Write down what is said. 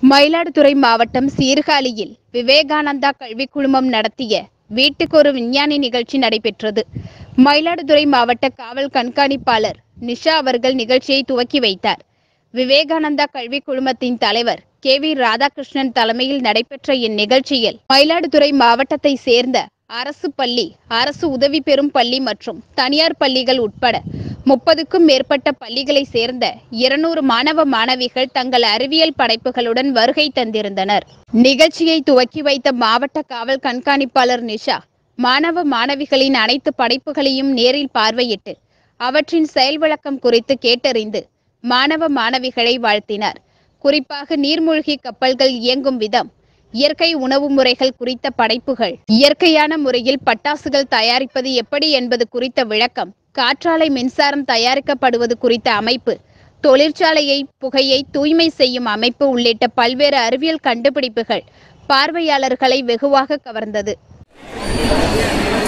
மயிலாடுதுறை மாவட்டம் சீர்காழியில் விவேகானந்தா கல்விக் குழுமம் நடத்திய வீட்டுக்கொரு விஞ்ஞானி நிகழ்ச்சி நடைபெற்றது மயிலாடுதுறை மாவட்ட காவல் கண்காணிப்பாளர் நிஷா அவர்கள் நிகழ்ச்சியை துவக்கி வைத்தார் விவேகானந்தா கல்விக் குழுமத்தின் தலைவர் கே வி ராதாகிருஷ்ணன் தலைமையில் நடைபெற்ற இந்நிகழ்ச்சியில் மயிலாடுதுறை மாவட்டத்தை சேர்ந்த அரசு பள்ளி அரசு உதவி பெறும் பள்ளி மற்றும் தனியார் பள்ளிகள் உட்பட முப்பதுக்கும் மேற்பட்ட பள்ளிகளை சேர்ந்த இருநூறு மாணவ மாணவிகள் தங்கள் அறிவியல் படைப்புகளுடன் வருகை தந்திருந்தனர் நிகழ்ச்சியை துவக்கி வைத்த மாவட்ட காவல் கண்காணிப்பாளர் நிஷா மாணவ மாணவிகளின் அனைத்து படைப்புகளையும் நேரில் பார்வையிட்டு அவற்றின் செயல் விளக்கம் குறித்து கேட்டறிந்து மாணவ மாணவிகளை வாழ்த்தினார் குறிப்பாக நீர்மூழ்கி கப்பல்கள் இயங்கும் விதம் இயற்கை உணவு முறைகள் குறித்த படைப்புகள் இயற்கையான முறையில் பட்டாசுகள் தயாரிப்பது எப்படி என்பது குறித்த விளக்கம் காற்றாலை மின்சாரம் தயாரிக்கப்படுவது குறித்த அமைப்பு தொழிற்சாலையை புகையை தூய்மை செய்யும் அமைப்பு உள்ளிட்ட பல்வேறு அறிவியல் கண்டுபிடிப்புகள் பார்வையாளர்களை வெகுவாக கவர்ந்தது